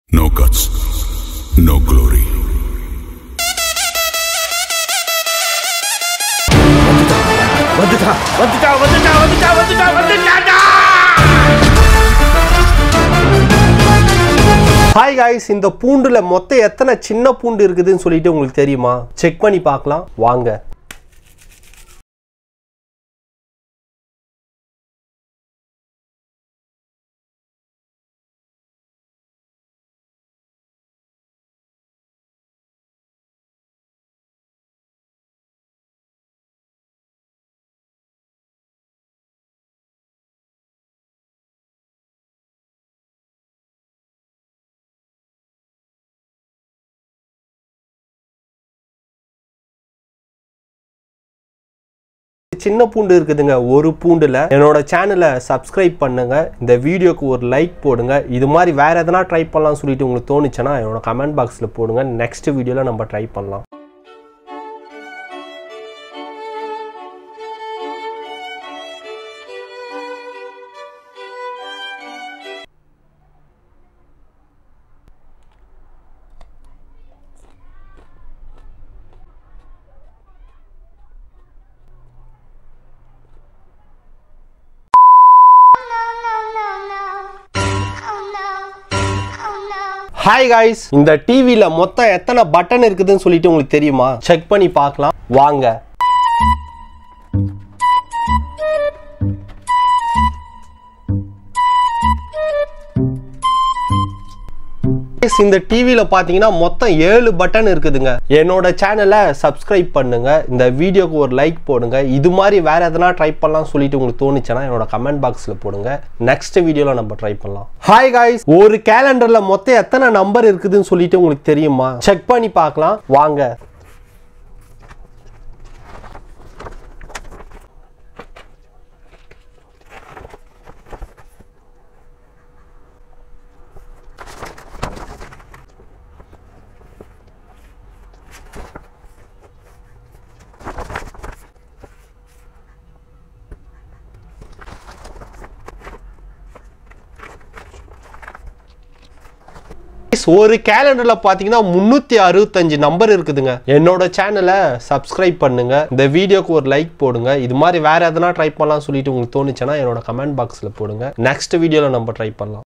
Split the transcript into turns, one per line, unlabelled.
No guts, no glory.
வந்துட்டா வந்துட்டா வந்துட்டா வந்துட்டா வந்துட்டா வந்துட்டாடா
ஹாய் காய்ஸ் இந்த பூண்டுல மொத்தம் எத்தனை சின்ன பூண்டு இருக்குதுன்னு சொல்லிட்டு உங்களுக்கு தெரியுமா செக் பண்ணி பார்க்கலாம் வாங்க சின்ன பூண்டு இருக்குதுங்க ஒரு பூண்டுல என்னோட சேனலை சப்ஸ்கிரைப் பண்ணுங்க இந்த வீடியோக்கு ஒரு லைக் போடுங்க இது மாதிரி வேற எதனா ட்ரை பண்ணலாம்னு சொல்லிட்டு உங்களுக்கு தோணுச்சுன்னா என்னோட கமெண்ட் பாக்ஸில் போடுங்க நெக்ஸ்ட் வீடியோவில் நம்ம ட்ரை பண்ணலாம் ஹாய் காய்ஸ் இந்த டிவியில் மொத்தம் எத்தனை பட்டன் இருக்குதுன்னு சொல்லிட்டு உங்களுக்கு தெரியுமா செக் பண்ணி பார்க்கலாம் வாங்க Guys, இந்த டிவியில் பார்த்தீங்கன்னா மொத்தம் ஏழு பட்டன் இருக்குதுங்க என்னோட சேனலை சப்ஸ்கிரைப் பண்ணுங்க இந்த வீடியோக்கு ஒரு லைக் போடுங்க இது மாதிரி வேற எதனா ட்ரை பண்ணலாம் சொல்லிட்டு உங்களுக்கு தோணுச்சுன்னா என்னோட கமெண்ட் பாக்ஸில் போடுங்க நெக்ஸ்ட் வீடியோவில் நம்ம ட்ரை பண்ணலாம் ஹாய் காய்ஸ் ஒரு கேலண்டரில் மொத்தம் எத்தனை நம்பர் இருக்குதுன்னு சொல்லிட்டு உங்களுக்கு தெரியுமா செக் பண்ணி பார்க்கலாம் வாங்க Guys, ஒரு கேலண்டர்ல பாத்தீங்கன்னா முன்னூத்தி அறுபத்தஞ்சு நம்பர் இருக்குதுங்க என்னோட சேனலை சப்ஸ்கிரைப் பண்ணுங்க இந்த வீடியோக்கு ஒரு லைக் போடுங்க இது மாதிரி வேற எதனா ட்ரை பண்ணலாம் சொல்லிட்டு உங்களுக்கு தோணுச்சுன்னா என்னோட கமெண்ட் பாக்ஸ்ல போடுங்க நெக்ஸ்ட் வீடியோல நம்ம ட்ரை பண்ணலாம்